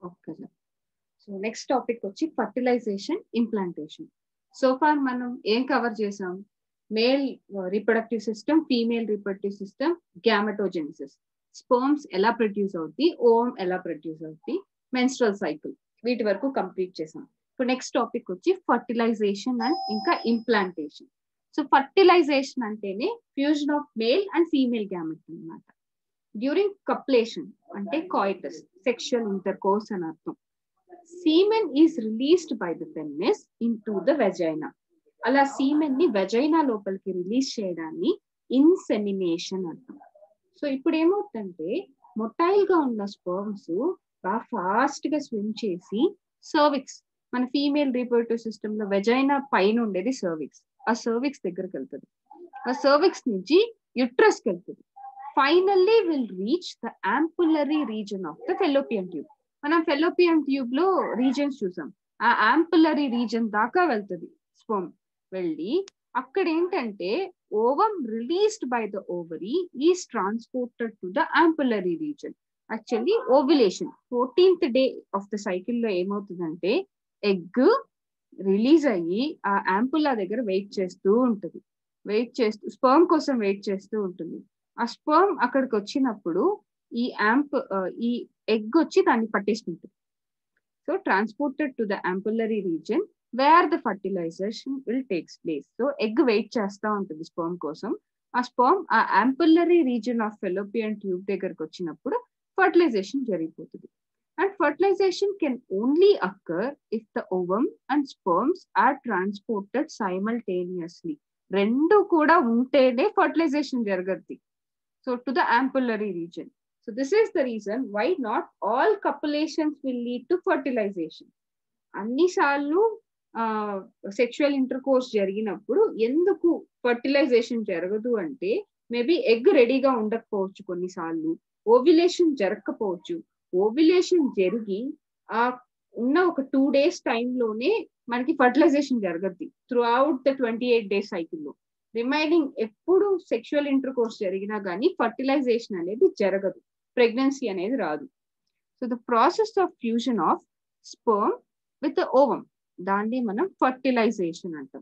okay sir so next topic వచ్చి fertilisation implantation so far మనం ఏం కవర్ చేసాం male reproductive system female reproductive system gametogenesis sperms ఎలా produce అవుతాయి ఓమ్ ఎలా ప్రొడ్యూస్ అవుతాయి మెన్స్ట్రల్ సైకిల్ వీటి వరకు కంప్లీట్ చేసాం ఇప్పుడు నెక్స్ట్ టాపిక్ వచ్చి ఫర్టిలైజేషన్ అండ్ ఇంకా ఇంప్లాంటేషన్ సో ఫర్టిలైజేషన్ అంటేనే fusion of male and female gamete అనమాట డ్యూరింగ్ కప్లేషన్ అంటే కాయిటస్ సెక్షువల్ ఇంటర్ కోర్స్ అని అర్థం semen is released by the penis into the vagina అలా సీమెన్ ని వెజైనా లోపలికి రిలీజ్ చేయడాన్ని ఇన్సెమినేషన్ అంటాం సో ఇప్పుడు ఏమవుతుందంటే మొటైల్ గా ఉన్న స్పర్మ్స్ బాగా ఫాస్ట్ గా స్విమ్ చేసి సర్విక్స్ మన ఫీమేల్ రీప్రొడక్టివ్ సిస్టమ్ లో వెజైనా పైన ఉండేది సర్విక్స్ ఆ సర్విక్స్ దగ్గరికి వెళ్తుంది ఆ సర్విక్స్ నుంచి యుట్రస్ కి వెళ్తుంది finally will reach the ampullary region of the fallopian tube మనం ఫెలోపియన్ ట్యూబ్ లో రీజన్స్ చూసాం ఆ ఆంపులరీ రీజన్ దాకా వెళ్తుంది స్పోమ్ వెళ్ళి అక్కడ ఏంటంటే ovum released by the ovary is transported to the ampullary region actually ovulation fourteenth day of the cycle లో ఏమవుతుందంటే ఎగ్ రిలీజ్ అయ్యి ఆ యాంపుల్లా దగ్గర వెయిట్ చేస్తూ ఉంటుంది వెయిట్ చేస్తూ స్పర్మ్ కోసం వెయిట్ చేస్తూ ఉంటుంది ఆ స్పర్మ్ అక్కడికి వచ్చినప్పుడు ఈ యాంప్ ఈ ఎగ్ వచ్చి దాన్ని పట్టేసుకుంటుంది so transported to the ampullary region where the fertilization will takes place so egg wait చేస్తూ ఉంటుంది స్పర్మ్ కోసం ఆ స్పర్మ్ ఆ ampullary region of fallopian tube దగ్గరకు వచ్చినప్పుడు ఫర్టిలైజేషన్ జరిగిపోతుంది and fertilization can only occur if the ovum and sperms are transported simultaneously రెండు కూడా ఉంటేనే ఫర్టిలైజేషన్ జరగద్ది so to the ampullary region so this is the reason why not all copulations will lead to fertilization అన్నిసార్లు sexual intercourse జరిగినప్పుడు ఎందుకు fertilisation జరగదు అంటే maybe egg రెడీగా ఉండకపోవచ్చు కొన్నిసార్లు ఓవిలేషన్ జరగకపోవచ్చు ఓవిలేషన్ జరిగి ఆ ఉన్న ఒక టూ డేస్ టైంలోనే మనకి ఫర్టిలైజేషన్ జరగద్ది throughout the twenty eight days సైకిల్లో రిమైనింగ్ ఎప్పుడు సెక్షువల్ ఇంటర్ కోర్స్ జరిగినా కానీ ఫర్టిలైజేషన్ అనేది జరగదు ప్రెగ్నెన్సీ అనేది రాదు so the process of fusion of sperm with ovum దాన్ని మనం ఫర్టిలైజేషన్ అంటాం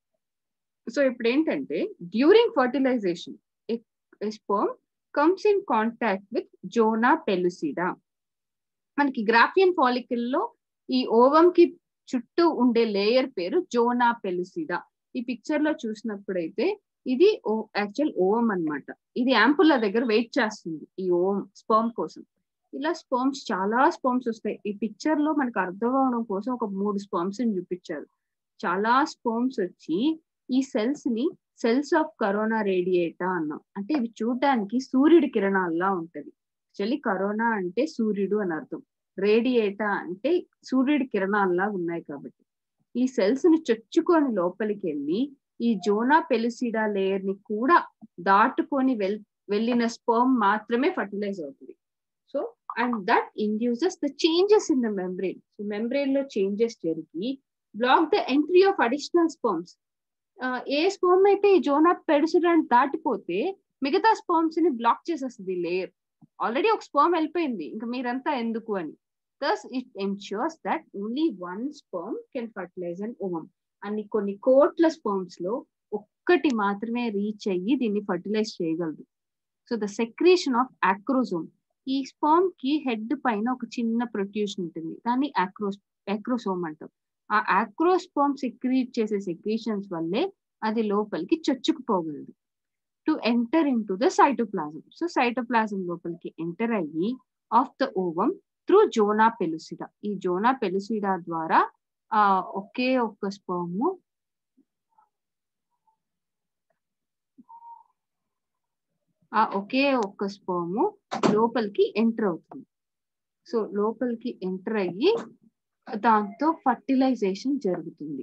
సో ఇప్పుడు ఏంటంటే during fertilization sperm comes in contact with zona pellucida మనకి గ్రాఫియన్ ఫాలికల్ లో ఈ ఓవం కి చుట్టూ ఉండే లేయర్ పేరు జోనా పెలుసిడా ఈ పిక్చర్ లో చూసినప్పుడైతే ఇది యాక్చువల్ ఓవం అనమాట ఇది యాంపుల్ల దగ్గర వెయిట్ చేస్తుంది ఈ ఓవం స్పర్మ్ కోసం ఇలా స్పర్మ్స్ చాలా స్పర్మ్స్ వస్తాయి ఈ పిక్చర్ లో మనకు అర్థం అవడం కోసం ఒక మూడు స్పర్మ్స్ ని చూపించారు చాలా స్పర్మ్స్ వచ్చి ఈ సెల్స్ ని సెల్స్ ఆఫ్ కరోనా రేడియేటా అన్నాం అంటే ఇవి చూడడానికి సూర్యుడి కిరణాల్లా ఉంటది యాక్చువల్లీ కరోనా అంటే సూర్యుడు అని అర్థం రేడియేటా అంటే సూర్యుడి కిరణాల్లా ఉన్నాయి కాబట్టి ఈ సెల్స్ ని చొచ్చుకొని లోపలికి వెళ్ళి ఈ జోనా పెలుసిడా లేయర్ ని కూడా దాటుకొని వెల్ వెళ్ళిన స్పర్మ్ మాత్రమే ఫర్టిలైజ్ అవుతుంది so and that induces the changes in the membrane so membrane లో చేంజెస్ జరిగి block the entry of additional sperms ఏ స్పర్మ్ అయితే ఈ జోనా పెడుసిడాన్ని దాటిపోతే మిగతా స్పర్మ్స్ ని బ్లాక్ చేసేస్తుంది లేయర్ ఆల్రెడీ ఒక స్పర్మ్ వెళ్ళిపోయింది ఇంకా మీరంతా ఎందుకు అని thus it ensures that only one sperm can fertilize and ovum అన్ని కొన్ని కోట్ల స్పర్మ్స్ లో ఒక్కటి మాత్రమే రీచ్ అయ్యి దీన్ని ఫర్టిలైజ్ చేయగలదు so the secretion of acrosome ఈ స్పర్మ్ కి హెడ్ పైన ఒక చిన్న ప్రొట్యూషన్ ఉంటుంది దాన్ని ఆక్రోస్ ఆక్రోసోమ్ అంటాం ఆ ఆక్రోస్పర్మ్ సెక్రీట్ చేసే సెక్రీషన్స్ వల్లే అది లోపలికి చొచ్చుకుపోగలదు to enter into the cytoplasm so cytoplasm లోపలికి ఎంటర్ అయ్యి of the ovum through zona pellucida ఈ జోనా పెలుసిడా ద్వారా ఆ ఒకే ఒక్క స్పర్మ్ ఆ ఒకే ఒక్క స్పర్మ్ లోపలికి ఎంటర్ అవుతుంది సో లోపలికి ఎంటర్ అయ్యి దాంతో ఫర్టిలైజేషన్ జరుగుతుంది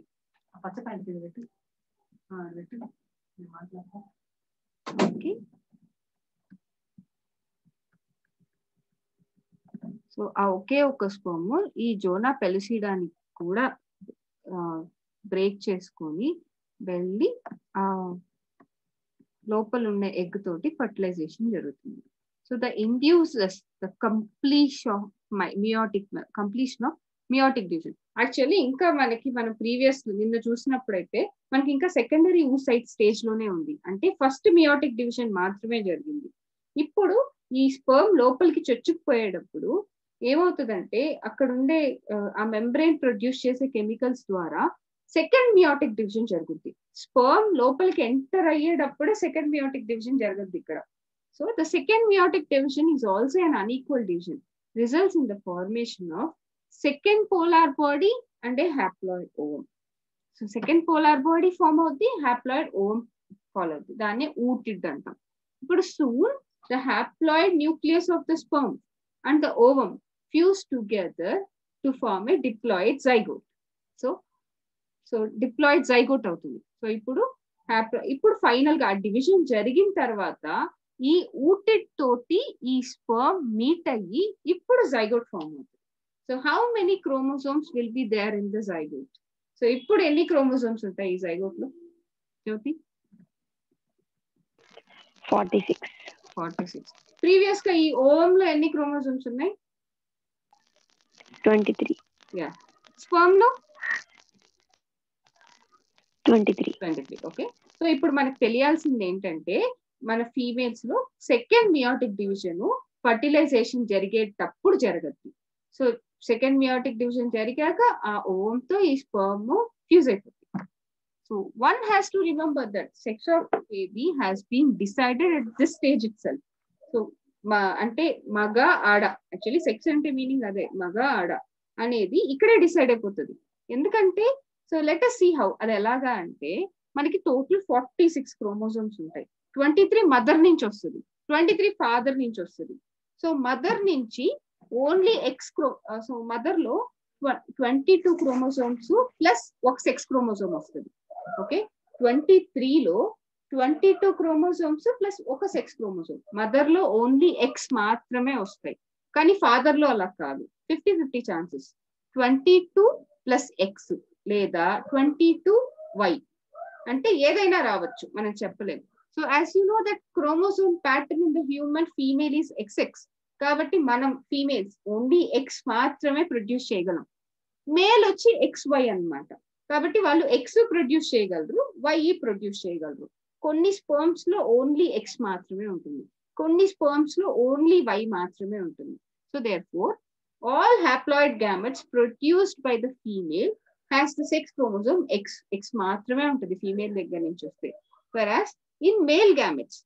సో ఆ ఒకే ఒక స్పర్మ్ ఈ జోనా పెలిసిడాని కూడా బ్రేక్ చేసుకొని వెళ్ళి ఆ లోపల ఉన్న ఎగ్ తోటి ఫర్టిలైజేషన్ జరుగుతుంది so the induces the completion meiotic completion of meiotic division actually ఇంకా మనకి మనం ప్రీవియస్ నిన్న చూసినప్పుడైతే మనకి ఇంకా సెకండరీ ఊసైట్ స్టేజ్ లోనే ఉంది అంటే ఫస్ట్ మియోటిక్ డివిజన్ మాత్రమే జరిగింది ఇప్పుడు ఈ స్పర్మ్ లోపలికి చొచ్చుకుపోయేటప్పుడు ఏమవుతుందంటే అక్కడ ఉండే ఆ మెంబ్రెయిన్ ప్రొడ్యూస్ చేసే కెమికల్స్ ద్వారా సెకండ్ మియోటిక్ డివిజన్ జరుగుద్ది స్పర్మ్ లోపలికి ఎంటర్ అయ్యేటప్పుడే సెకండ్ మియోటిక్ డివిజన్ జరుగుద్ది ఇక్కడ so the second meiotic division is also an unequal division results in the formation of second polar body and a haploid ovum so second polar body form అవుద్ది haploid ovum follow అవుద్ది దాన్ని ootid అంటాం ఇప్పుడు soon the haploid nucleus of the sperm and the ovum fuse together to form a diploid zygote so so diploid zygote అవుతుంది so ఇప్పుడు ఇప్పుడు final గా division జరిగిన తర్వాత ఈ ఊటెడ్ తోటి ఈ స్పర్మ్ మీట్ అయ్యి ఇప్పుడు జైగోట్ ఫామ్ అవుతుంది so how many chromosomes will be there in the zygote so ఇప్పుడు ఎన్ని క్రోమోసోమ్స్ ఉంటాయి ఈ జైగోట్ లో Jyoti forty six forty six previous గా ఈ ఓమ్ లో ఎన్ని క్రోమోసోమ్స్ ఉన్నాయి ట్వంటీ త్రీ యా స్పర్మ్ లో twenty three twenty three okay so ఇప్పుడు మనకు తెలియాల్సింది ఏంటంటే మన ఫీమేల్స్ లో సెకండ్ మియాటిక్ డివిజన్ ఫర్టిలైజేషన్ జరిగేటప్పుడు జరగద్ది సో సెకండ్ మియాటిక్ డివిజన్ జరిగాక ఆ ఓమ్ తో ఈ స్పర్మ్ ఫ్యూజ్ అయిపోతుంది so one has to remember that sex of baby has been decided at this stage itself so మా అంటే మగ ఆడ యాక్చువల్లీ సెక్స్ అంటే మీనింగ్ అదే మగ ఆడ అనేది ఇక్కడే డిసైడ్ అయిపోతుంది ఎందుకంటే so let us see how అది ఎలాగా అంటే మనకి టోటల్ ఫార్టీ సిక్స్ క్రోమోజోమ్స్ ఉంటాయి ట్వంటీ త్రీ మదర్ నుంచి వస్తుంది ట్వంటీ త్రీ ఫాదర్ నుంచి వస్తుంది సో మదర్ నుంచి ఓన్లీ ఎక్స్ క్రో సో మదర్ లో ట్వంటీ టూ క్రోమోజోమ్స్ ప్లస్ ఒక సెక్స్ క్రోమోజోమ్ వస్తుంది ఓకే ట్వంటీ త్రీలో ట్వంటీ టూ క్రోమోజోమ్స్ ప్లస్ ఒక సెక్స్ క్రోమోజోమ్ మదర్ లో ఓన్లీ ఎక్స్ మాత్రమే వస్తాయి కానీ ఫాదర్ లో అలా కాదు fifty fifty chances twenty two plus X లేదా ట్వంటీ టూ వై అంటే ఏదైనా రావచ్చు మనం చెప్పలేము so as you know that chromosome pattern in the human female is X కాబట్టి మనం ఫీమేల్స్ ఓన్లీ ఎక్స్ మాత్రమే ప్రొడ్యూస్ చేయగలం మేల్ వచ్చి ఎక్స్ వై అనమాట కాబట్టి వాళ్ళు ఎక్స్ ప్రొడ్యూస్ చేయగలరు వై ప్రొడ్యూస్ చేయగలరు కొన్ని స్పర్మ్స్ లో ఓన్లీ ఎక్స్ మాత్రమే ఉంటుంది కొన్ని స్పర్మ్స్ లో ఓన్లీ వై మాత్రమే ఉంటుంది so therefore all haploid gametes produced by the female has the sex chromosome X X మాత్రమే ఉంటుంది ఫీమేల్ దగ్గర నుంచి వస్తే whereas in male gametes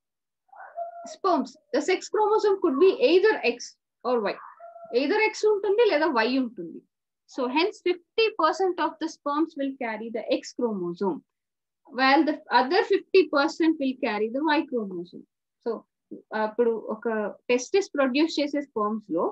sperms the sex chromosome could be either x or y either x ఉంటుంది లేదా y ఉంటుంది so hence 50% of the sperms will carry the x chromosome while the other 50% will carry the y chromosome so అప్పుడు ఒక testis produce చేసే sperms లో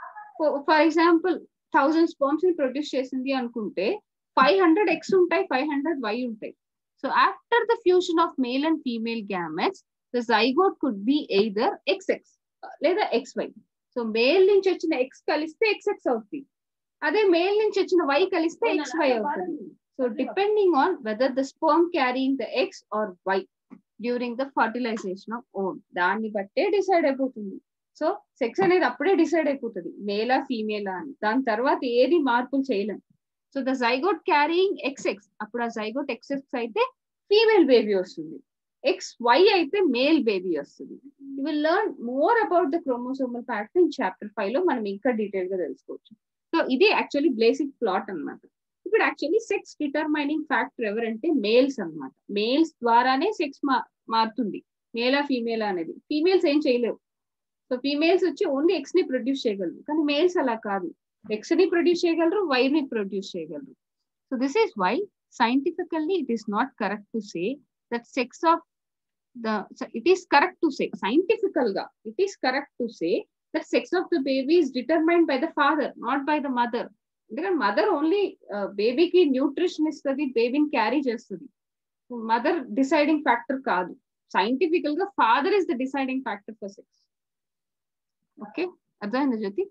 for example thousand sperms ని produce చేసింది అనుకుంటే ఫైవ్ హండ్రెడ్ ఎక్స్ ఉంటాయి five hundred Y ఉంటాయి so after the fusion of male and female gametes the zygote could be either XX లేదా ఎక్స్ వై సో మేల్ నుంచి వచ్చిన X కలిస్తే XX అవుతుంది అదే మేల్ నుంచి వచ్చిన వై కలిస్తే ఎక్స్ వై అవుతుంది so depending on whether the sperm carrying the X or Y during the fertilization of ovum దాన్ని బట్టే డిసైడ్ అయిపోతుంది సో సెక్స్ అనేది అప్పుడే డిసైడ్ అయిపోతుంది మేలా ఫీమేలా అని దాని తర్వాత ఏది మార్పులు చేయలేం so the zygote carrying XX అప్పుడు ఆ జైగోట్ ఎక్స్ఎక్స్ అయితే ఫీమేల్ బేబీ వస్తుంది ఎక్స్ వై అయితే మేల్ బేబీ వస్తుంది you will learn more about the chromosomal pattern chapter five లో మనం ఇంకా డీటెయిల్ గా తెలుసుకోవచ్చు సో ఇది యాక్చువల్లీ బేసిక్ ప్లాట్ అనమాట ఇప్పుడు యాక్చువల్లీ సెక్స్ డిటర్మైనింగ్ ఫ్యాక్టర్ ఎవరంటే మేల్స్ అనమాట మేల్స్ ద్వారానే సెక్స్ మారుతుంది మేలా ఫీమేలా అనేది ఫీమేల్స్ ఏం చేయలేవు సో ఫీమేల్స్ వచ్చి ఓన్లీ ఎక్స్ ని ప్రొడ్యూస్ చేయగలరు కానీ మేల్స్ అలా కాదు ఎక్స్ ని ప్రొడ్యూస్ చేయగలరు వై ని ప్రొడ్యూస్ చేయగలరు so this is why scientifically it is not correct to say that sex of the it is correct to say scientifical గా it is correct to say that sex of the baby is determined by the father not by the mother ఎందుకంటే mother only బేబీకి nutrition ఇస్తుంది బేబీని carry చేస్తుంది mother deciding factor కాదు scientifical గా father is the deciding factor for sex okay అర్థమైంది Jyoti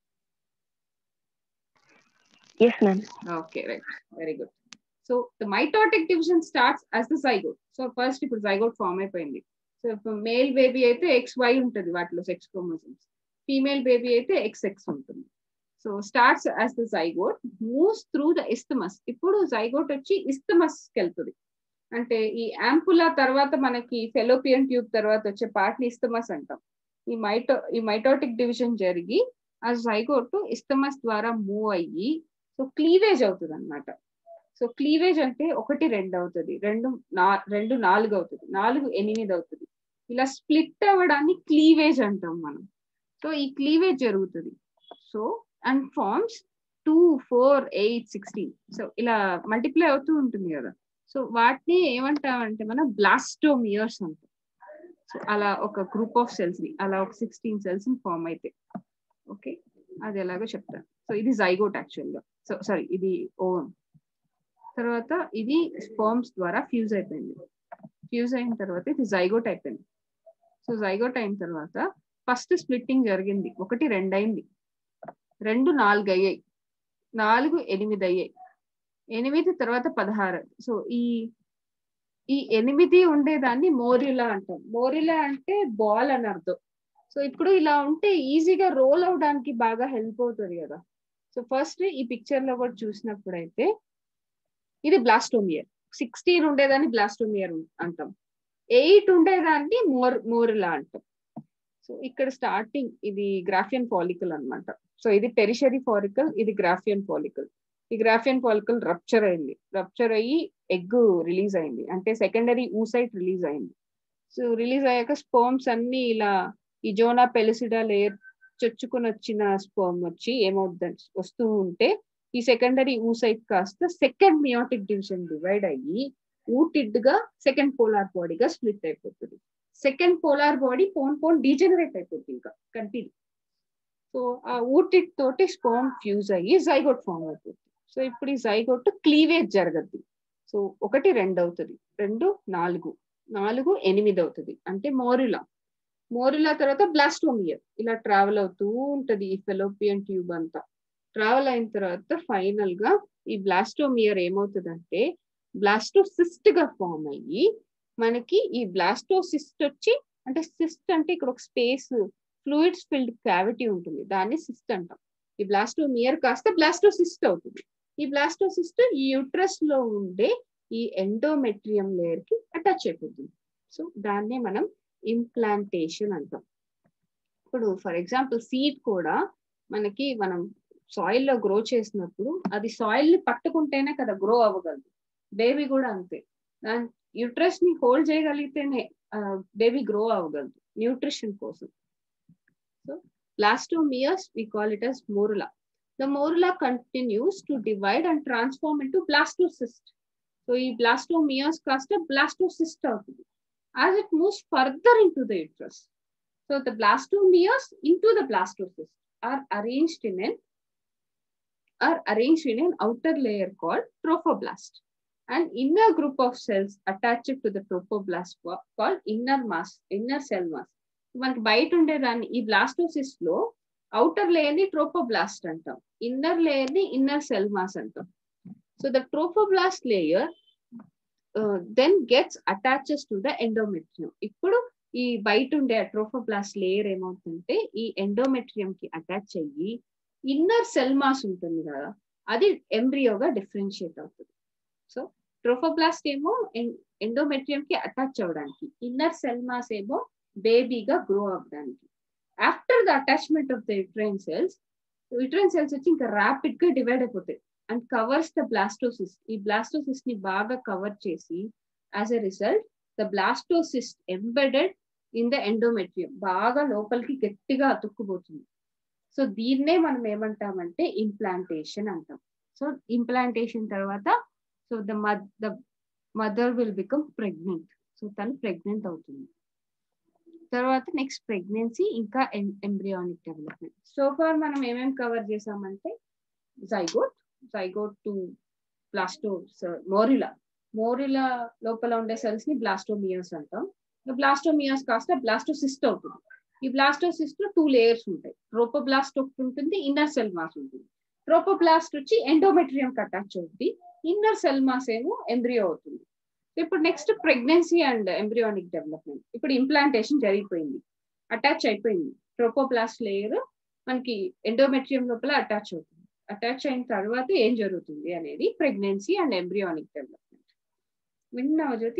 yes ma'am okay right very good so the mitotic division starts as the zygote so first ఇప్పుడు zygote form అయిపోయింది so ఇప్పుడు male baby అయితే X Y ఉంటుంది వాటిలో sex chromosomes female baby అయితే X X ఉంటుంది so starts as the zygote moves through the isthmus ఇప్పుడు zygote వచ్చి ఇస్తమస్ కి వెళ్తుంది అంటే ఈ యాంపులా తర్వాత మనకి ఫెలోపియన్ ట్యూబ్ తర్వాత వచ్చే పార్ట్ ని ఇస్తమస్ అంటాం ఈ మైటో ఈ మైటోటిక్ డివిజన్ జరిగి ఆ జైగోట్ ఇస్తమస్ ద్వారా మూవ్ అయ్యి సో క్లీవేజ్ అవుతుంది అనమాట సో క్లీవేజ్ అంటే ఒకటి రెండు అవుతుంది రెండు నా రెండు నాలుగు అవుతుంది నాలుగు ఎనిమిది అవుతుంది ఇలా స్ప్లిట్ అవ్వడాన్ని క్లీవేజ్ అంటాం మనం సో ఈ క్లీవేజ్ జరుగుతుంది so and forms two four eight sixteen so ఇలా మల్టిప్లై అవుతూ ఉంటుంది కదా సో వాటిని ఏమంటామంటే మనం బ్లాస్టోమియర్స్ అంటాం సో అలా ఒక గ్రూప్ ఆఫ్ సెల్స్ ని అలా ఒక సిక్స్టీన్ సెల్స్ ని ఫామ్ అయితే ఓకే అది ఎలాగో చెప్తాను సో ఇది జైగోట్ యాక్చువల్ గా సో సారీ ఇది ఓవన్ తర్వాత ఇది స్పర్మ్స్ ద్వారా ఫ్యూజ్ అయిపోయింది ఫ్యూజ్ అయిన తర్వాత ఇది జైగోట్ అయిపోయింది సో జైగోట్ అయిన తర్వాత ఫస్ట్ స్ప్లిట్టింగ్ జరిగింది ఒకటి రెండు అయింది రెండు నాలుగు అయ్యాయి నాలుగు ఎనిమిది అయ్యాయి ఎనిమిది తర్వాత పదహారు సో ఈ ఈ ఎనిమిది ఉండేదాన్ని మోరిలా అంటాం మోరిలా అంటే బాల్ అని అర్థం సో ఇప్పుడు ఇలా ఉంటే ఈజీగా రోల్ అవడానికి బాగా హెల్ప్ అవుతుంది కదా సో ఫస్ట్ ఈ పిక్చర్ లో కూడా చూసినప్పుడు అయితే ఇది బ్లాస్టోమియర్ సిక్స్టీన్ ఉండేదాన్ని బ్లాస్టోమియర్ అంటాం ఎయిట్ ఉండేదాన్ని మోర్ మోరిలా అంటాం సో ఇక్కడ స్టార్టింగ్ ఇది గ్రాఫియన్ ఫాలికల్ అన్నమాట సో ఇది టెరిషరీ ఫాలికల్ ఇది గ్రాఫియన్ ఫాలికల్ ఈ గ్రాఫియన్ ఫాలికల్ రప్చర్ అయింది రప్చర్ అయ్యి ఎగ్ రిలీజ్ అయింది అంటే సెకండరీ ఊసైట్ రిలీజ్ అయింది సో రిలీజ్ అయ్యాక స్పోమ్స్ అన్ని ఇలా ఈ జోనా పెలిసిడా లేయర్ చొచ్చుకుని వచ్చిన స్పోమ్ వచ్చి ఏమవుద్దని వస్తూ ఉంటే ఈ సెకండరీ ఊసైట్ కాస్త సెకండ్ మియోటిక్ డివిజన్ డివైడ్ అయ్యి ఊటిడ్ గా సెకండ్ పోలార్ బాడీగా స్ప్లిట్ అయిపోతుంది సెకండ్ పోలార్ బాడీ పోన్ పోన్ డీజనరేట్ అయిపోతుంది ఇంకా కంటిన్యూ సో ఆ ఊటిడ్ తోటి స్పోమ్ ఫ్యూజ్ అయ్యి జైగోట్ ఫామ్ అవుతుంది సో ఇప్పుడు ఈ జైగోట్ క్లీవేజ్ జరగద్ది సో ఒకటి రెండు అవుతుంది రెండు నాలుగు నాలుగు ఎనిమిది అవుతుంది అంటే మోరిలా మోరిలా తర్వాత బ్లాస్టోమియర్ ఇలా ట్రావెల్ అవుతూ ఉంటది ఈ ఫెలోపియన్ ట్యూబ్ అంతా ట్రావెల్ అయిన తర్వాత ఫైనల్ గా ఈ బ్లాస్టోమియర్ ఏమవుతుందంటే బ్లాస్టోసిస్ట్ గా ఫామ్ అయ్యి మనకి ఈ బ్లాస్టోసిస్ట్ వచ్చి అంటే సిస్ట్ అంటే ఇక్కడ ఒక స్పేస్ ఫ్లూయిడ్స్ ఫిల్డ్ క్యావిటీ ఉంటుంది దాన్ని సిస్ట్ అంటాం ఈ బ్లాస్టోమియర్ కాస్త బ్లాస్టోసిస్ట్ అవుతుంది ఈ బ్లాస్టోసిస్ట్ ఈ యూట్రస్ లో ఉండే ఈ ఎండోమెట్రియం లేయర్ కి అటాచ్ అయిపోతుంది సో దాన్నే మనం ఇంప్లాంటేషన్ అంటాం ఇప్పుడు ఫర్ ఎగ్జాంపుల్ సీడ్ కూడా మనకి మనం సాయిల్ లో గ్రో చేసినప్పుడు అది సాయిల్ ని పట్టుకుంటేనే కదా గ్రో అవ్వగలదు బేబీ కూడా అంతే దాని యూట్రస్ ని హోల్డ్ చేయగలిగితేనే బేబీ గ్రో అవ్వగలదు న్యూట్రిషన్ కోసం so blastomeres we call it as morula the morula continues to divide and transform into blastocyst so ఈ blastomeres కాస్త blastocyst అవుతుంది as it moves further into the uterus so the blastomeres into the blastocyst are arranged in an are arranged in an outer layer called trophoblast an inner group of cells attached to the trophoblast called inner mass inner cell mass మనకి బయట ఉండేదాన్ని ఈ blastocyst లో outer layer ని trophoblast అంటాం inner layer ని inner cell mass అంటాం so the trophoblast layer then gets attaches to the endometrium ఇప్పుడు ఈ బయట ఉండే ట్రోఫోబ్లాస్ట్ లేయర్ ఏమవుతుందంటే ఈ ఎండోమెట్రియం కి అటాచ్ అయ్యి ఇన్నర్ సెల్ మాస్ ఉంటుంది కదా అది ఎంబ్రియోగా డిఫరెన్షియేట్ అవుతుంది సో ట్రోఫోబ్లాస్ట్ ఏమో ఎండోమెట్రియం కి అటాచ్ అవ్వడానికి ఇన్నర్ సెల్ మాస్ ఏమో బేబీగా గ్రో అవ్వడానికి after the attachment of the uterine cells uterine cells వచ్చి ఇంకా ర్యాపిడ్ గా డివైడ్ అయిపోతాయి అండ్ కవర్స్ ద బ్లాస్టోసిస్ ఈ బ్లాస్టోసిస్ ని బాగా కవర్ చేసి as a result the blastocyst embedded in the endometrium బాగా లోపలికి గట్టిగా అతుక్కుపోతుంది సో దీన్నే మనం ఏమంటామంటే ఇంప్లాంటేషన్ అంటాం సో ఇంప్లాంటేషన్ తర్వాత so the the mother will become pregnant so తను ప్రెగ్నెంట్ అవుతుంది తర్వాత నెక్స్ట్ ప్రెగ్నెన్సీ ఇంకా ఎంబ్రియానిక్ డెవలప్మెంట్ సో ఫార్ మనం ఏమేమి కవర్ చేసామంటే zygote zygote to blasto morula morula లోపల ఉండే సెల్స్ ని బ్లాస్టోమియర్స్ అంటాం బ్లాస్టోమియర్స్ కాస్త బ్లాస్టోసిస్ట్ అవుతుంది ఈ బ్లాస్టోసిస్ట్ లో టూ లేయర్స్ ఉంటాయి ట్రోపోబ్లాస్ట్ ఒకటి ఉంటుంది ఇన్నర్ సెల్ మాస్ ఉంటుంది ట్రోపోబ్లాస్ట్ వచ్చి ఎండోమెట్రియం అటాచ్ అవుతుంది ఇన్నర్ సెల్ మాస్ ఏమో ఎంబ్రియో అవుతుంది ఇప్పుడు next pregnancy and embryonic development ఇప్పుడు ఇంప్లాంటేషన్ జరిగిపోయింది అటాచ్ అయిపోయింది ట్రోపోప్లాస్ట్ లేయర్ మనకి ఎండోమెట్రియం లోపల అటాచ్ అవుతుంది అటాచ్ అయిన తర్వాత ఏం జరుగుతుంది అనేది ప్రెగ్నెన్సీ అండ్ ఎంబ్రియానిక్ డెవలప్మెంట్ విన్నావా Jyoti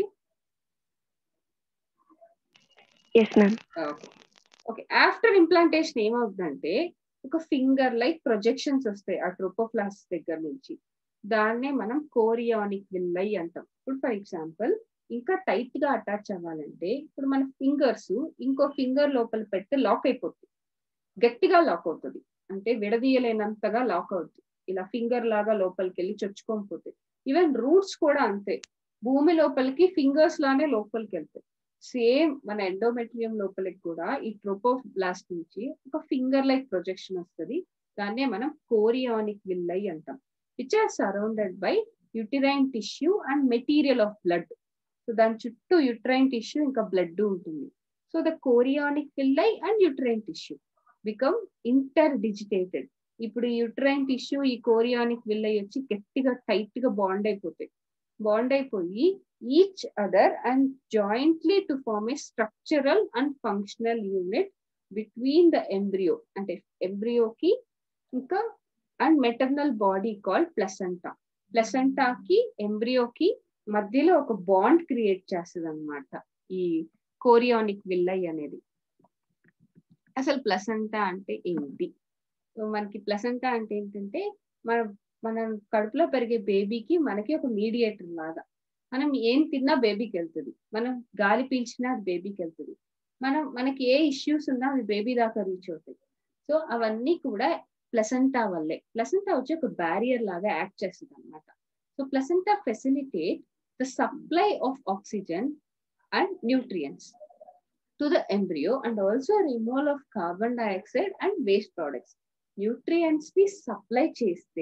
yes ma'am okay okay after implantation ఏమవుతుందంటే ఒక ఫింగర్ లైక్ ప్రొజెక్షన్స్ వస్తాయి ఆ ట్రోపోప్లాస్ దగ్గర నుంచి దాన్నే మనం కోరియానిక్ విల్లై అంటాం ఇప్పుడు ఫర్ ఎగ్జాంపుల్ ఇంకా టైట్ గా అటాచ్ అవ్వాలంటే ఇప్పుడు మన ఫింగర్స్ ఇంకో ఫింగర్ లోపల పెడితే లాక్ అయిపోతుంది గట్టిగా లాక్ అవుతుంది అంటే విడదీయలేనంతగా లాక్ అవుతుంది ఇలా ఫింగర్ లాగా లోపలికి వెళ్ళి చొచ్చుకొని పోతాయి ఈవెన్ రూట్స్ కూడా అంతే భూమి లోపలికి ఫింగర్స్ లానే లోపలికి వెళ్తాయి సేమ్ మన ఎండోమెట్రియం లోపలికి కూడా ఈ ట్రోపోబ్లాస్ట్ నుంచి ఒక ఫింగర్ లైక్ ప్రొజెక్షన్ వస్తుంది దాన్నే మనం కోరియానిక్ విల్లై అంటాం which are surrounded by uterine tissue and material of blood so దాని చుట్టూ యుట్రైన్ టిష్యూ ఇంకా బ్లడ్ ఉంటుంది so the chorionic villi and uterine tissue become interdigitated ఇప్పుడు ఈ యుట్రైన్ టిష్యూ ఈ కోరియానిక్ విల్లై వచ్చి గట్టిగా టైట్ గా బాండ్ అయిపోతాయి బాండ్ అయిపోయి each other and jointly to form a structural and functional unit between the embryo అంటే ఎంబ్రియోకి ఇంకా and maternal body called placenta ప్లసెంటాకి ఎంబ్రియోకి మధ్యలో ఒక బాండ్ క్రియేట్ చేస్తుంది అనమాట ఈ కోరియానిక్ విల్లై అనేది అసలు ప్లసెంటా అంటే ఏంటి సో మనకి ప్లసెంటా అంటే ఏంటంటే మన మన కడుపులో పెరిగే బేబీకి మనకి ఒక మీడియేటర్ లాగా మనం ఏం తిన్నా బేబీకి వెళ్తుంది మనం గాలి పీల్చినా అది బేబీకి వెళ్తుంది మనం మనకి ఏ ఇష్యూస్ ఉన్నా అది బేబీ దాకా రీచ్ అవుతాయి సో అవన్నీ కూడా ప్లసెంటా వల్లే ప్లసెంటా వచ్చి ఒక బ్యారియర్ లాగా యాక్ట్ చేస్తుంది అనమాట so placenta facilitate the supply of oxygen and nutrients to the embryo and also removal of carbon dioxide and waste products nutrients ని సప్లై చేస్తే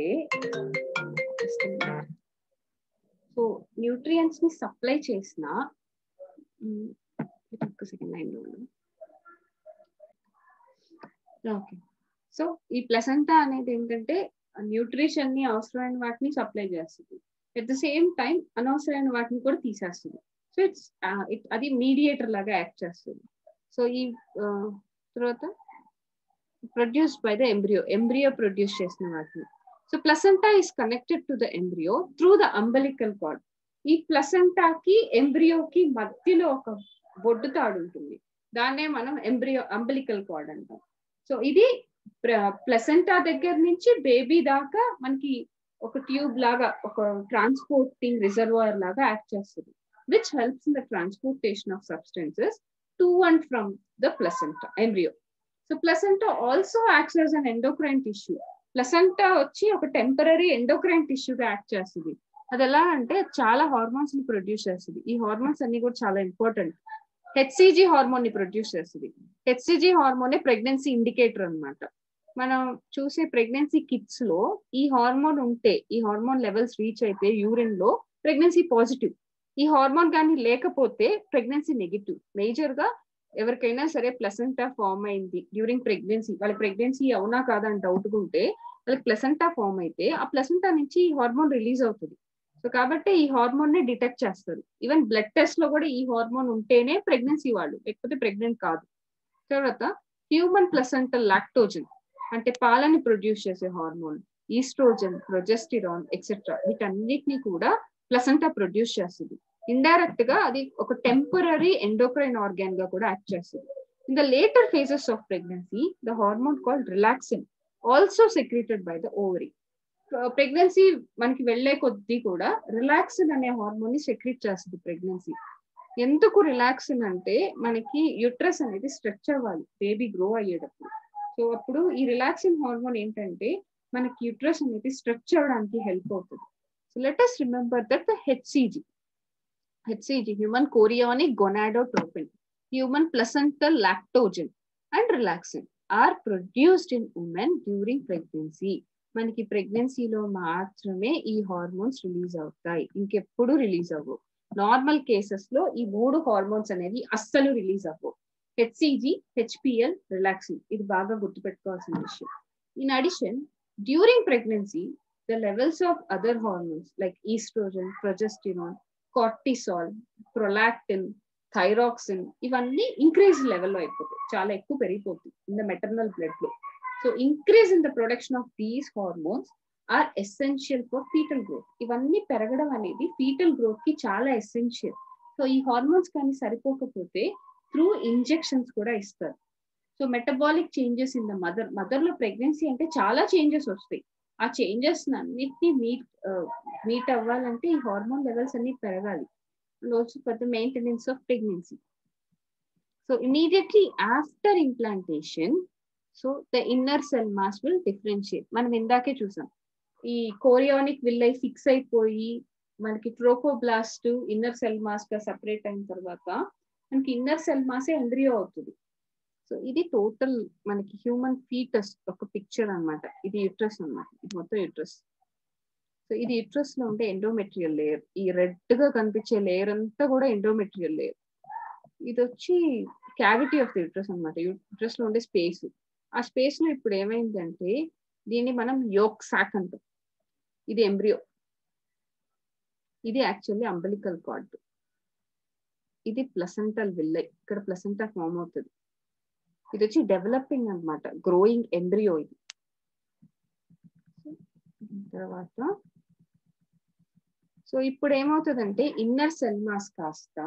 సో న్యూట్రియంట్స్ ని సప్లై చేసిన ఒక్క సెకండ్ లైన్ లో ఓకే సో ఈ placenta అనేది ఏంటంటే nutrition ని అవసరమైన వాటిని సప్లై చేస్తుంది ఎట్ ద సేమ్ టైం అనవసరమైన వాటిని కూడా తీసేస్తుంది సో ఇట్స్ అది మీడియేటర్ లాగా యాక్ట్ చేస్తుంది సో ఈ తర్వాత produced by the embryo embryo produce చేసిన వాటిని so placenta is connected to the embryo through the umbilical cord ఈ ప్లసెంటాకి ఎంబ్రియోకి మధ్యలో ఒక బొడ్డు తాడు ఉంటుంది దాన్నే మనం ఎంబ్రియో అంబలికల్ కార్డ్ అంటాం సో ఇది ప్లసెంటా దగ్గర నుంచి బేబీ దాకా మనకి ఒక ట్యూబ్ లాగా ఒక ట్రాన్స్పోర్టింగ్ రిజర్వాయర్ లాగా యాక్ట్ చేస్తుంది which helps in the transportation of substances to and from the placenta embryo so placenta also acts as an endocrine tissue placenta వచ్చి ఒక టెంపరీ ఎండోక్రైన్ టిష్యూగా యాక్ట్ చేస్తుంది అది ఎలా అంటే చాలా హార్మోన్స్ ని ప్రొడ్యూస్ చేస్తుంది ఈ హార్మోన్స్ అన్ని కూడా చాలా ఇంపార్టెంట్ హెచ్సిజి హార్మోన్ ని ప్రొడ్యూస్ చేస్తుంది హెచ్సిజి హార్మోనే ప్రెగ్నెన్సీ ఇండికేటర్ అనమాట మనం చూసే ప్రెగ్నెన్సీ కిట్స్ లో ఈ హార్మోన్ ఉంటే ఈ హార్మోన్ లెవెల్స్ రీచ్ అయితే యూరిన్ లో ప్రెగ్నెన్సీ పాజిటివ్ ఈ హార్మోన్ కానీ లేకపోతే ప్రెగ్నెన్సీ నెగిటివ్ మేజర్ గా ఎవరికైనా సరే ప్లసెంటా ఫామ్ అయింది డ్యూరింగ్ ప్రెగ్నెన్సీ వాళ్ళ ప్రెగ్నెన్సీ అవునా కాదా అని డౌట్ ఉంటే వాళ్ళకి ప్లసెంటా ఫామ్ అయితే ఆ ప్లసెంటా నుంచి ఈ హార్మోన్ రిలీజ్ అవుతుంది సో కాబట్టి ఈ హార్మోన్ ని డిటెక్ట్ చేస్తారు ఈవెన్ బ్లడ్ టెస్ట్ లో కూడా ఈ హార్మోన్ ఉంటేనే ప్రెగ్నెన్సీ వాళ్ళు లేకపోతే ప్రెగ్నెంట్ కాదు తర్వాత హ్యూమన్ ప్లసెంటల్ లాక్టోజన్ అంటే పాలని ప్రొడ్యూస్ చేసే హార్మోన్ ఈస్ట్రోజన్ ప్రొజెస్టిరాన్ ఎక్సెట్రా వీటన్నిటిని కూడా ప్లసెంటా ప్రొడ్యూస్ చేస్తుంది ఇండైరెక్ట్ గా అది ఒక టెంపరీ ఎండోక్రైన్ ఆర్గాన్ గా కూడా యాక్ట్ చేస్తుంది in the later phases of pregnancy the hormone called relaxin also secreted by the ovary pregnancy మనకి వెళ్లే కొద్దీ కూడా రిలాక్సిన్ అనే హార్మోన్ ని సెక్రెట్ చేస్తుంది ప్రెగ్నెన్సీ ఎందుకు రిలాక్సిన్ అంటే మనకి యుట్రస్ అనేది స్ట్రెచ్ అవ్వాలి బేబీ గ్రో అయ్యేటప్పుడు సో అప్పుడు ఈ రిలాక్సిన్ హార్మోన్ ఏంటంటే మనకి యుట్రస్ అనేది స్ట్రెచ్ అవ్వడానికి హెల్ప్ అవుతుంది so let us remember that the HCG HCG human chorionic gonadotropin human placental lactogen and relaxin are produced in women during pregnancy మనకి ప్రెగ్నెన్సీలో మాత్రమే ఈ హార్మోన్స్ రిలీజ్ అవుతాయి ఇంకెప్పుడు రిలీజ్ అవ్వవు నార్మల్ కేసెస్ లో ఈ మూడు హార్మోన్స్ అనేవి అస్సలు రిలీజ్ అవ్వవు హెచ్సిజి హెచ్పిఎల్ రిలాక్సిన్ ఇది బాగా గుర్తుపెట్టుకోవాల్సిన విషయం in addition during pregnancy the levels of other hormones like oestrogen progesterone cortisol prolactin thyroxine ఇవన్నీ ఇంక్రీజ్ లెవెల్లో అయిపోతాయి చాలా ఎక్కువ పెరిగిపోతుంది ఇన్ ద మెటర్నల్ బ్లడ్ లో so so increase in the production of these hormones are essential for foetal growth ఇవన్నీ పెరగడం అనేది ఫీటల్ గ్రోత్ కి చాలా ఎసెన్షియల్ సో ఈ హార్మోన్స్ కానీ సరిపోకపోతే త్రూ ఇంజెక్షన్స్ కూడా ఇస్తారు so metabolic changes in the mother mother లో ప్రెగ్నెన్సీ అంటే చాలా చేంజెస్ వస్తాయి ఆ చేంజెస్ అన్నిటిని మీట్ మీట్ అవ్వాలంటే ఈ హార్మోన్ లెవెల్స్ అన్ని పెరగాలి and also for the maintenance of pregnancy so immediately after implantation so the inner cell mass will differentiate మనం ఇందాకే చూసాం ఈ కోరియానిక్ విల్లై ఫిక్స్ అయిపోయి మనకి ట్రోకోబ్లాస్ట్ ఇన్నర్ సెల్ మాస్ గా సపరేట్ అయిన తర్వాత మనకి ఇన్నర్ సెల్ మాసే ఎంబ్రియో అవుతుంది సో ఇది టోటల్ మనకి హ్యూమన్ ఫీటస్ ఒక పిక్చర్ అన్నమాట ఇది యుట్రస్ అన్నమాట ఇది మొత్తం యుట్రస్ సో ఇది యుట్రస్ లో ఉండే ఎండోమెట్రియల్ లేయర్ ఈ రెడ్ గా కనిపించే లేయర్ అంతా కూడా ఎండోమెట్రియల్ లేయర్ ఇది వచ్చి క్యావిటీ ఆఫ్ ది యుట్రస్ అనమాట యుట్రస్ లో ఉండే స్పేస్ ఆ స్పేస్ లో ఇప్పుడు ఏమైందంటే దీన్ని మనం యోక్ సాక్ అంటాం ఇది ఎంబ్రియో ఇది యాక్చువల్లీ అంబలికల్ కార్డ్ ఇది ప్లసెంటల్ విల్లై ఇక్కడ ప్లసెంటా ఫామ్ అవుతుంది ఇది వచ్చి డెవలపింగ్ అనమాట గ్రోయింగ్ ఎంబ్రియో ఇది తర్వాత సో ఇప్పుడు ఏమవుతుందంటే ఇన్నర్ సెల్ మాస్ కాస్త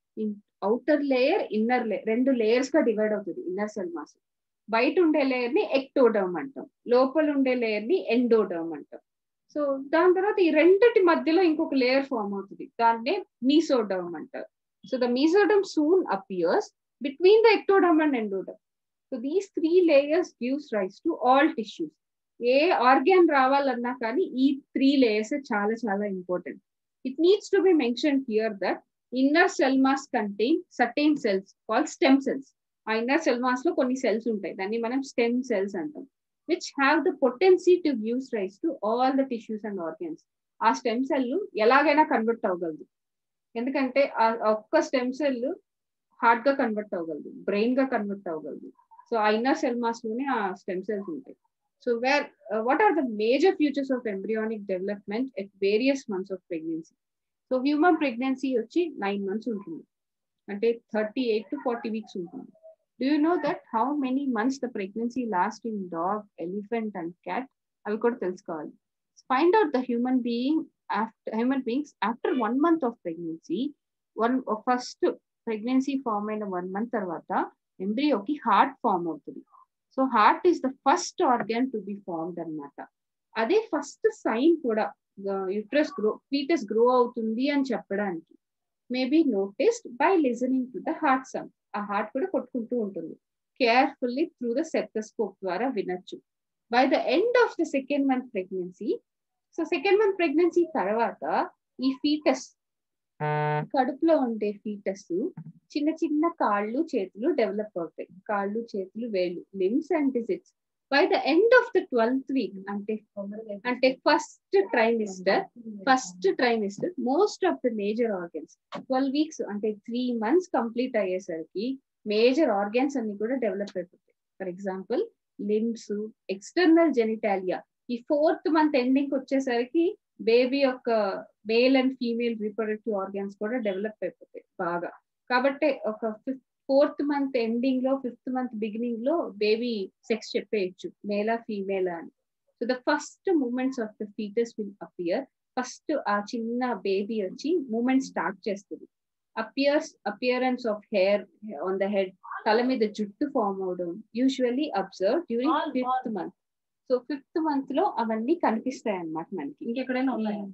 అవుటర్ లేయర్ ఇన్నర్ లేయర్ రెండు లేయర్స్ గా డివైడ్ అవుతుంది ఇన్నర్ సెల్ మాస్ బయట ఉండే లేయర్ ని ఎక్టోడర్మ్ అంటాం లోపల ఉండే లేయర్ ని ఎండోడర్మ్ అంటాం సో దాని తర్వాత ఈ రెండిటి మధ్యలో ఇంకొక లేయర్ ఫామ్ అవుతుంది దాన్నే మీసోడర్మ్ అంటారు so the mesoderm soon appears between the ectoderm and endoderm so these three layers gives rise to all tissues ఏ ఆర్గాన్ రావాలన్నా కానీ ఈ త్రీ లేయర్స్ చాలా చాలా important it needs to be mention here that inner cell mass contain certain cells call stem cells ఆ inner cell mass లో కొన్ని cells ఉంటాయి దాన్ని మనం స్టెమ్ సెల్స్ అంటాం which have the potency to gives rise to all the tissues and organs ఆ stem cell ఎలాగైనా convert అవ్వగలదు ఎందుకంటే ఆ ఒక్క స్టెమ్ సెల్ హార్ట్ గా కన్వర్ట్ అవ్వగలదు బ్రెయిన్ గా కన్వర్ట్ అవ్వగలదు సో ఆ ఇన్నర్ సెల్ మాస్ లోనే ఆ స్టెమ్ సెల్స్ ఉంటాయి so where what are the major features of embryonic development at various months of pregnancy so human pregnancy వచ్చి నైన్ మంత్స్ ఉంటుంది అంటే thirty eight to forty weeks ఉంటుంది do you know that how many months the pregnancy last in dog elephant and cat అవి కూడా తెలుసుకోవాలి find out the human being after human beings after one month of pregnancy one first pregnancy form అయిన one month తర్వాత ఎంబ్రియోకి heart form అవుతుంది so heart is the first organ to be formed అనమాట అదే first sign కూడా uterus grow foetus grow అవుతుంది అని చెప్పడానికి maybe noticed by listening to the heart sound ఆ హార్ట్ కూడా కొట్టుకుంటూ ఉంటుంది కేర్ఫుల్లీ త్రూ ద సెప్టస్కోప్ ద్వారా వినొచ్చు by the end of the second month pregnancy so second month pregnancy తర్వాత ఈ ఫీటస్ కడుపులో ఉండే ఫీటస్ చిన్న చిన్న కాళ్ళు చేతులు డెవలప్ అవుతాయి కాళ్ళు చేతులు వేళ్ళు limbs and digits by the end of the twelfth week అంటే అంటే first trimester first trimester most of the major organs twelve weeks అంటే త్రీ మంత్స్ కంప్లీట్ అయ్యేసరికి మేజర్ ఆర్గాన్స్ అన్ని కూడా డెవలప్ అయిపోతాయి for example limbs external genitalia ఈ fourth month ending వచ్చేసరికి baby యొక్క male and female reproductive organs కూడా develop అయిపోతాయి బాగా కాబట్టి ఒక ఫిఫ్త్ ఫోర్త్ మంత్ ఎండింగ్ లో ఫిఫ్త్ మంత్ బిగినింగ్ లో బేబీ సెక్స్ చెప్పేయచ్చు మేలా ఫీమేలా అని so the first movements of the foetus will appear first ఆ చిన్న బేబీ వచ్చి మూమెంట్ స్టార్ట్ చేస్తుంది appears appearance of hair on the head తల మీద జుట్టు ఫామ్ అవడం usually observe during fifth month so fifth month లో అవన్నీ కనిపిస్తాయి అన్నమాట మనకి ఇంకెక్కడైనా ఉన్నాయా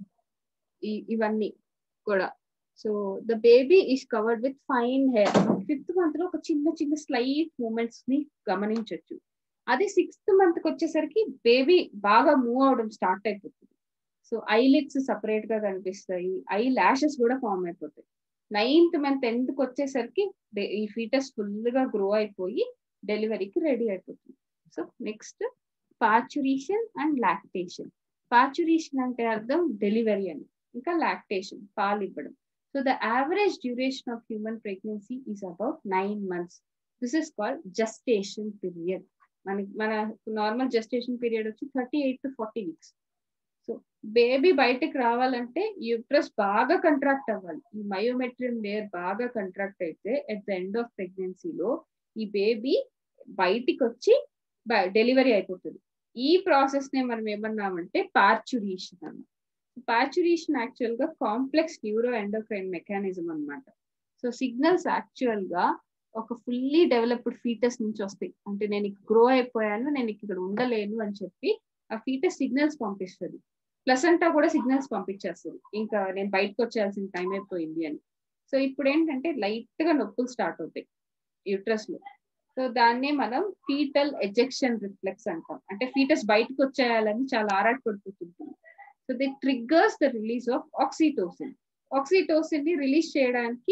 ఇవన్నీ కూడా so the baby is covered with fine hair fifth month లో ఒక చిన్న చిన్న స్లైట్ మూమెంట్స్ ని గమనించవచ్చు అదే సిక్స్త్ మంత్ కి వచ్చేసరికి బేబీ బాగా మూవ్ అవడం స్టార్ట్ అయిపోతుంది సో ఐలిడ్స్ సపరేట్ గా కనిపిస్తాయి ఐ లాషెస్ కూడా ఫామ్ అయిపోతాయి నైన్త్ మంత్ ఎండ్ కి వచ్చేసరికి ఈ ఫీటస్ ఫుల్ గా గ్రో అయిపోయి డెలివరీకి రెడీ అయిపోతుంది so next parturition and lactation parturition అంటే అర్థం డెలివరీ అని ఇంకా లాక్టేషన్ పాలు ఇవ్వడం so the average duration of human pregnancy is about nine months this is called gestation period మనకి మన నార్మల్ జస్టేషన్ పీరియడ్ వచ్చి thirty eight to forty weeks so baby బయటకు రావాలంటే యూట్రస్ బాగా కంట్రాక్ట్ అవ్వాలి ఈ మయోమెట్రియం లేయర్ బాగా కంట్రాక్ట్ అయితే ఎట్ ద ఎండ్ ఆఫ్ ప్రెగ్నెన్సీలో ఈ బేబీ బయటికి వచ్చి డెలివరీ అయిపోతుంది ఈ ప్రాసెస్ నే మనం ఏమన్నామంటే పార్చురీషన్ అన్నమాట పార్చురీషన్ యాక్చువల్ గా కాంప్లెక్స్ న్యూరో ఎండోక్రైన్ మెకానిజం అన్నమాట సో సిగ్నల్స్ యాక్చువల్ గా ఒక ఫుల్లీ డెవలప్డ్ ఫీటస్ నుంచి వస్తాయి అంటే నేను గ్రో అయిపోయాను నేను ఇక్కడ ఉండలేను అని చెప్పి ఆ ఫీటస్ సిగ్నల్స్ పంపిస్తుంది ప్లసంటా కూడా సిగ్నల్స్ పంపించేస్తుంది ఇంకా నేను బయటకు వచ్చేయాల్సిన టైం అయిపోయింది అని సో ఇప్పుడు ఏంటంటే లైట్ గా నొప్పులు స్టార్ట్ అవుతాయి యూట్రస్ లో సో దాన్నే మనం ఫీటల్ ఎజెక్షన్ రిఫ్లెక్స్ అంటాం అంటే ఫీటస్ బయటకు వచ్చేయాలని చాలా ఆరాట పడిపోతుంటుంది so the triggers the release of oxytocin oxytocin ని రిలీజ్ చేయడానికి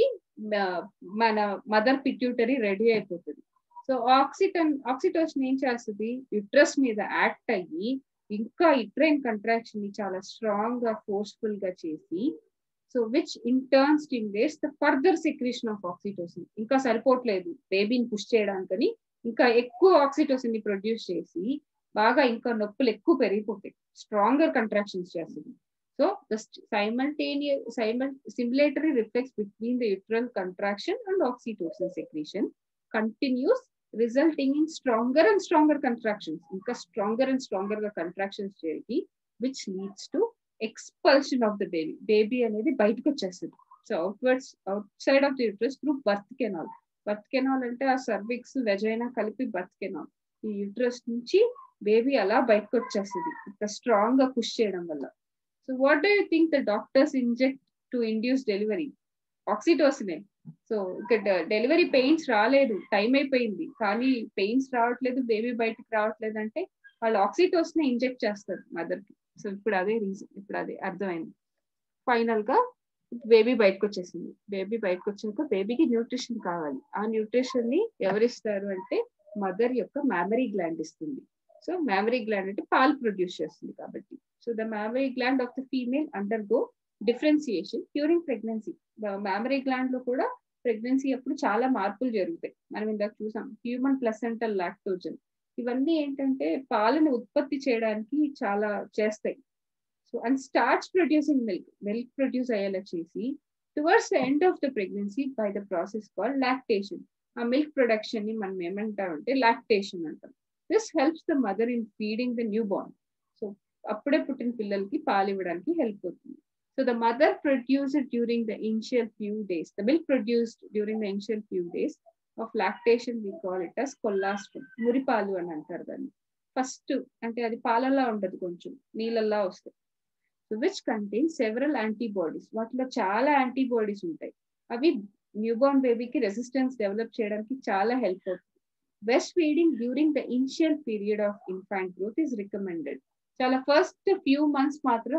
మన మదర్ పిట్యూటరీ రెడీ అయిపోతుంది సో ఆక్సిటన్ ఆక్సిటోసిన్ ఏం చేస్తుంది యుట్రస్ మీద యాక్ట్ అయ్యి ఇంకా ఇట్రైన్ కంట్రాక్షన్ ని చాలా స్ట్రాంగ్ గా ఫోర్స్ఫుల్ గా చేసి so which in turn stimulates the further secretion of oxytocin ఇంకా సరిపోవట్లేదు బేబీని పుష్ చేయడానికని ఇంకా ఎక్కువ ఆక్సిటోసిన్ ని ప్రొడ్యూస్ చేసి బాగా ఇంకా నొప్పులు ఎక్కువ పెరిగిపోతాయి స్ట్రాంగర్ కంట్రాక్షన్స్ చేస్తుంది so the simultaneous simul stimulatory reflex between the uterine contraction and oxytocin secretion continues resulting in stronger and stronger contractions ఇంకా స్ట్రాంగర్ అండ్ స్ట్రాంగర్ గా కంట్రాక్షన్స్ జరిగి which leads to expulsion of the baby baby అనేది బయటకు వచ్చేస్తుంది so outwards outside of the uterus through birth canal birth canal అంటే ఆ cervix vagina కలిపి birth canal ఈ యూట్రస్ నుంచి బేబీ అలా బయటకు వచ్చేస్తుంది ఇంత స్ట్రాంగ్ గా పుష్ చేయడం వల్ల so what do you think the doctors inject to induce delivery ఆక్సిటోసినే సో ఇక్కడ డెలివరీ పెయిన్స్ రాలేదు టైం అయిపోయింది కానీ పెయిన్స్ రావట్లేదు బేబీ బయటకు రావట్లేదు అంటే వాళ్ళు ఆక్సిటోసిన్ ఇంజెక్ట్ చేస్తారు మదర్ కి సో ఇప్పుడు అదే రీజన్ ఇప్పుడు అదే అర్థమైంది ఫైనల్ గా బేబీ బయటకు వచ్చేసింది బేబీ బయటకు వచ్చాక బేబీకి న్యూట్రిషన్ కావాలి ఆ న్యూట్రిషన్ ని ఎవరిస్తారు అంటే మదర్ యొక్క మ్యామరీ గ్లాండ్ ఇస్తుంది సో మ్యామరీ గ్లాండ్ అంటే పాలు ప్రొడ్యూస్ చేస్తుంది కాబట్టి so the mammary gland of the female undergo differentiation during pregnancy mammary gland లో కూడా ప్రెగ్నెన్సీ అప్పుడు చాలా మార్పులు జరుగుతాయి మనం ఇందాక చూసాం హ్యూమన్ ప్లసెంటల్ లాక్టోజన్ ఇవన్నీ ఏంటంటే పాలను ఉత్పత్తి చేయడానికి చాలా చేస్తాయి so and starts producing milk milk produce అయ్యేలా చేసి towards the end of the pregnancy by the process call lactation ఆ మిల్క్ ప్రొడక్షన్ ని మనం ఏమంటామంటే లాక్టేషన్ అంటాం this helps the mother in feeding the newborn so అప్పుడే పుట్టిన పిల్లలకి పాలు ఇవ్వడానికి హెల్ప్ అవుతుంది so the mother produced during the initial few days the milk produced during the initial few days of lactation we call it is colostrum మురిపాలు అని అంటారు దాన్ని ఫస్ట్ అంటే అది పాలల్లా ఉండదు కొంచెం నీళ్ళల్లా వస్తాయి so which contain several antibodies వాటిలో చాలా యాంటీబాడీస్ ఉంటాయి అవి న్యూబార్న్ బేబీకి రెసిస్టెన్స్ డెవలప్ చేయడానికి చాలా హెల్ప్ అవుతుంది best feeding during the initial period of infant growth is recommended చాలా ఫస్ట్ ఫ్యూ మంత్స్ మాత్రం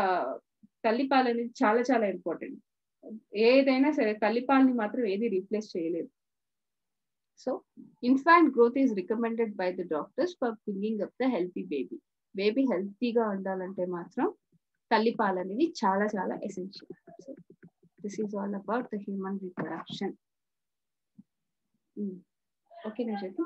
తల్లిపాలు అనేది చాలా చాలా ఇంపార్టెంట్ ఏదైనా సరే తల్లిపాలని మాత్రం ఏది రీప్లేస్ చేయలేదు so infant growth is recommended by the doctors for bringing up the healthy baby baby హెల్తీగా ఉండాలంటే మాత్రం తల్లిపాలు అనేవి చాలా చాలా essential so this is all about the human reproduction ఓకేనా చెప్పి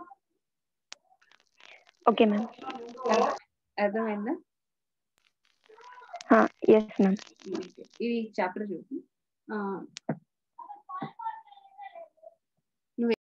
ఓకే మ్యామ్ అర్థమైందా ఎస్ మ్యామ్ ఇది చాప్టర్ చూసి